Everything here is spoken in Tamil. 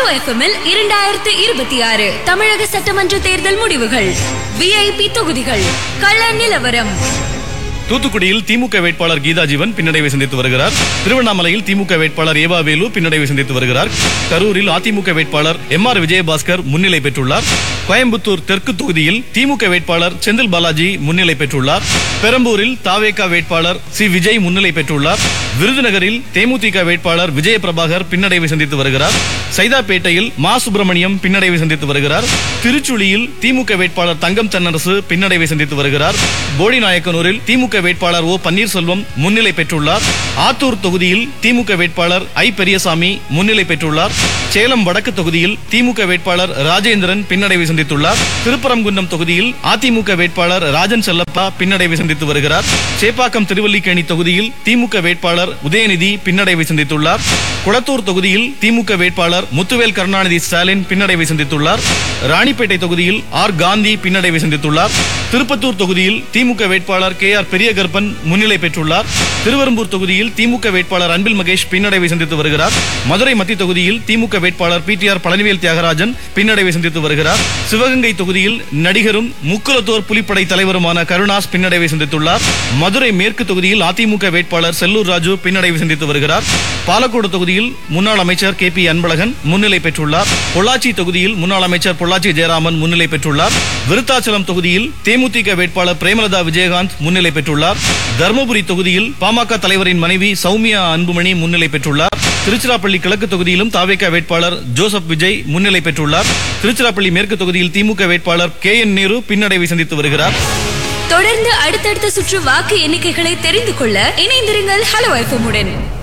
எஃப்எம்மில் இரண்டாயிரத்து இருபத்தி ஆறு தமிழக சட்டமன்ற தேர்தல் முடிவுகள் விஐபி தொகுதிகள் கள நிலவரம் தூத்துக்குடியில் திமுக வேட்பாளர் கீதா ஜீவன் பின்னடைவை சந்தித்து வருகிறார் திருவண்ணாமலையில் திமுக வேட்பாளர் ஏவா வேலு பின்னடைவை சந்தித்து வருகிறார் கரூரில் அதிமுக வேட்பாளர் எம் ஆர் விஜயபாஸ்கர் முன்னிலை பெற்றுள்ளார் கோயம்புத்தூர் தெற்கு தொகுதியில் திமுக வேட்பாளர் செந்தில் பாலாஜி முன்னிலை பெற்றுள்ளார் பெரம்பூரில் தாவேகா வேட்பாளர் சி விஜய் முன்னிலை பெற்றுள்ளார் விருதுநகரில் தேமுதிக வேட்பாளர் விஜய பிரபாகர் பின்னடைவை சந்தித்து வருகிறார் சைதாப்பேட்டையில் மா சுப்பிரமணியம் பின்னடைவை சந்தித்து வருகிறார் திருச்சுழியில் திமுக வேட்பாளர் தங்கம் தென்னரசு பின்னடைவை சந்தித்து வருகிறார் போடிநாயக்கனூரில் திமுக வேட்பாளர் ஓ பன்னீர்செல்வம் முன்னிலை பெற்றுள்ளார் ஆத்தூர் தொகுதியில் திமுக வேட்பாளர் ஐ பெரியசாமி முன்னிலை பெற்றுள்ளார் சேலம் வடக்கு தொகுதியில் திமுக வேட்பாளர் ராஜேந்திரன் பின்னடைவை சந்தித்துள்ளார் திருப்பரங்குன்றம் தொகுதியில் அதிமுக வேட்பாளர் ராஜன் செல்லப்பா பின்னடைவை சந்தித்து வருகிறார் சேப்பாக்கம் திருவல்லிக்கேணி தொகுதியில் திமுக வேட்பாளர் உதயநிதி பின்னடைவை சந்தித்துள்ளார் குளத்தூர் தொகுதியில் திமுக வேட்பாளர் முத்துவேல் கருணாநிதி ஸ்டாலின் பின்னடைவை சந்தித்துள்ளார் ராணிப்பேட்டை தொகுதியில் ஆர் காந்தி பின்னடைவை சந்தித்துள்ளார் திருப்பத்தூர் தொகுதியில் திமுக வேட்பாளர் கே ஆர் பெரியகற்பன் முன்னிலை பெற்றுள்ளார் திருவெரும்பூர் தொகுதியில் திமுக வேட்பாளர் அன்பில் மகேஷ் பின்னடைவை சந்தித்து வருகிறார் மதுரை மத்திய தொகுதியில் திமுக வேட்பாளர் P T R Palanivel Thiagarajan பின்னடைவை சந்தித்து வருகிறார் சிவகங்கை தொகுதியில் நடிகரும் முக்குலத்தோர் புலிப்படை தலைவருமான கருணாஸ் பின்னடைவை சந்தித்துள்ளார் மதுரை மேற்கு தொகுதியில் அதிமுக வேட்பாளர் செல்லூர் ராஜு பின்னடைவை சந்தித்து வருகிறார் பாலக்கோடு தொகுதியில் முன்னாள் அமைச்சர் கே பி அன்பழகன் முன்னிலை பெற்றுள்ளார் பொள்ளாச்சி தொகுதியில் முன்னாள் அமைச்சர் பொள்ளாச்சி ஜெயராமன் முன்னிலை பெற்றுள்ளார் விருத்தாச்சலம் தொகுதியில் தேமுதிக வேட்பாளர் பிரேமலதா விஜயகாந்த் முன்னிலை பெற்றுள்ளார் தருமபுரி தொகுதியில் பாமக தலைவரின் மனைவி சௌமியா அன்புமணி முன்னிலை பெற்றுள்ளார் திருச்சிராப்பள்ளி கிழக்கு தொகுதியிலும் தாவேகா வேட்பாளர் ஜோசப் விஜய் முன்னிலை பெற்றுள்ளார் திருச்சிராப்பள்ளி மேற்கு தொகுதியில் திமுக வேட்பாளர் கே என் நேரு பின்னடைவை சந்தித்து வருகிறார் தொடர்ந்து அடுத்தடுத்த சுற்று வாக்கு எண்ணிக்கைகளை தெரிந்து கொள்ள இணைந்திருங்கள் ஹலோ எஃப்எம்முடன்